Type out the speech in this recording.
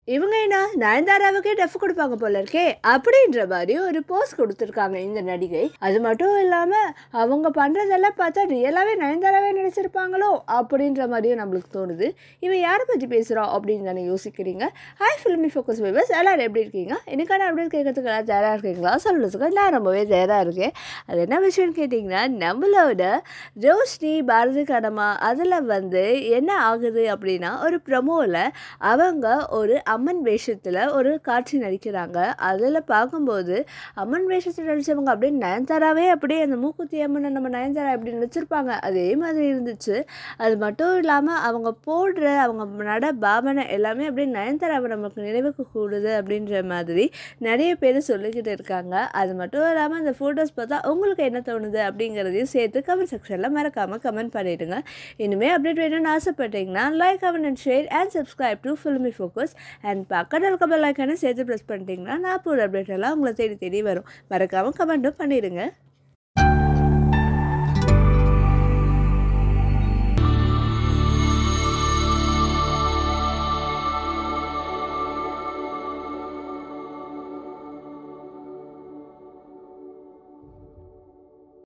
இவங்க என்ன நயன்தாராவுக்கே டஃப் கொடுப்பாங்க போல இருக்கே அப்படின்ற மாதிரி ஒரு போஸ் கொடுத்துருக்காங்க இந்த நடிகை அது மட்டும் இல்லாமல் அவங்க பண்ணுறதெல்லாம் பார்த்தா ரியலாகவே நயன்தாராவே நினச்சிருப்பாங்களோ அப்படின்ற மாதிரியும் நம்மளுக்கு தோணுது இவன் யாரை பற்றி பேசுகிறோம் அப்படின்னு தானே யோசிக்கிறீங்க ஹாய் ஃபிலிமி ஃபோக்கஸ் விவர்ஸ் எல்லாரும் எப்படி இருக்கீங்க எனக்கான அப்டேட் கேட்கறதுக்கு எல்லாம் தயாராக இருக்கீங்களா சொல்லுறதுக்கு நான் ரொம்பவே தயாராக இருக்கேன் அது என்ன விஷயம்னு கேட்டிங்கன்னா நம்மளோட ரோஷினி பாரதி கடமா அதில் வந்து என்ன ஆகுது அப்படின்னா ஒரு ப்ரொமோவில் அவங்க ஒரு அம்மன் வேஷத்தில் ஒரு காட்சி நடிக்கிறாங்க அதில் பார்க்கும்போது அம்மன் வேஷத்தில் நடித்தவங்க அப்படியே நயன்தாராவே அப்படியே அந்த மூக்குத்தி அம்மனை நம்ம நயன்தாரா எப்படி நடிச்சிருப்பாங்க அதே மாதிரி இருந்துச்சு அது மட்டும் இல்லாமல் அவங்க போடுற அவங்க நட பாவனை எல்லாமே அப்படியே நயன்தாராவை நமக்கு நினைவுக்கு கூடுது அப்படின்ற மாதிரி நிறைய பேர் சொல்லிக்கிட்டு இருக்காங்க அது மட்டும் இல்லாமல் அந்த ஃபோட்டோஸ் பார்த்தா உங்களுக்கு என்ன தோணுது அப்படிங்கிறதையும் சேர்த்து கமெண்ட் செக்ஷனில் மறக்காமல் கமெண்ட் பண்ணிவிடுங்க இனிமேல் அப்டேட் வேணும்னு ஆசைப்பட்டீங்கன்னா like comment and share and subscribe to Filmy Focus and பக்கத்தில் இருக்க பெல் ஐக்கானை சேர்த்து ப்ரெஸ் பண்ணிட்டீங்கன்னா நான் போகிற அப்டேட் எல்லாம் உங்களை தேடி தேடி வரும் மறக்காமல் கமெண்ட்டும் பண்ணிடுங்க